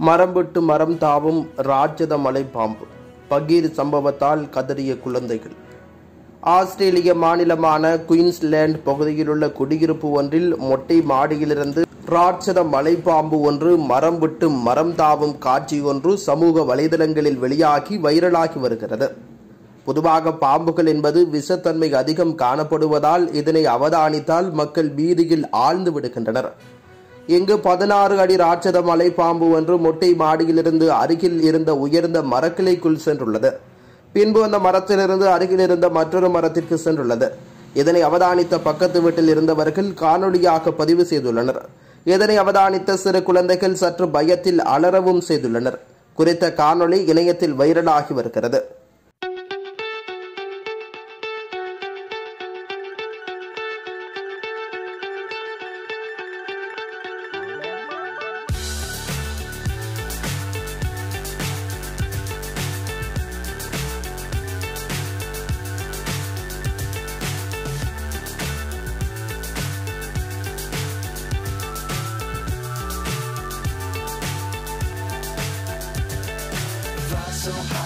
மரம் விட்டு மரம் தாவும் ராட்சத மலை பாம்பு பகீர் சம்பவத்தால் கதறிய குழந்தைகள் ஆஸ்திரேலிய மாநிலமான குயின்ஸ்லேண்ட் பகுதியிலுள்ள குடியிருப்பு ஒன்றில் மொட்டை மாடியிலிருந்து ராட்சத மலைப்பாம்பு ஒன்று மரம் விட்டு மரம் தாவும் காட்சி ஒன்று சமூக வலைதளங்களில் வெளியாகி வைரலாகி வருகிறது பொதுவாக பாம்புகள் என்பது விஷத்தன்மை அதிகம் காணப்படுவதால் இதனை அவதானித்தால் மக்கள் பீதியில் ஆழ்ந்து விடுகின்றனர் இங்கு பதினாறு அடி ராட்சத மலைப்பாம்பு ஒன்று மொட்டை மாடியிலிருந்து அருகில் இருந்த உயர்ந்த மரக்கிளைக்குள் சென்றுள்ளது பின்பு அந்த மரத்திலிருந்து அருகில் இருந்த மற்றொரு மரத்திற்கு சென்றுள்ளது இதனை அவதானித்த பக்கத்து வீட்டில் இருந்தவர்கள் காணொளியாக பதிவு செய்துள்ளனர் இதனை அவதானித்த சிறு குழந்தைகள் சற்று பயத்தில் அலறவும் செய்துள்ளனர் குறித்த காணொளி இணையத்தில் வைரலாகி வருகிறது Fly so high.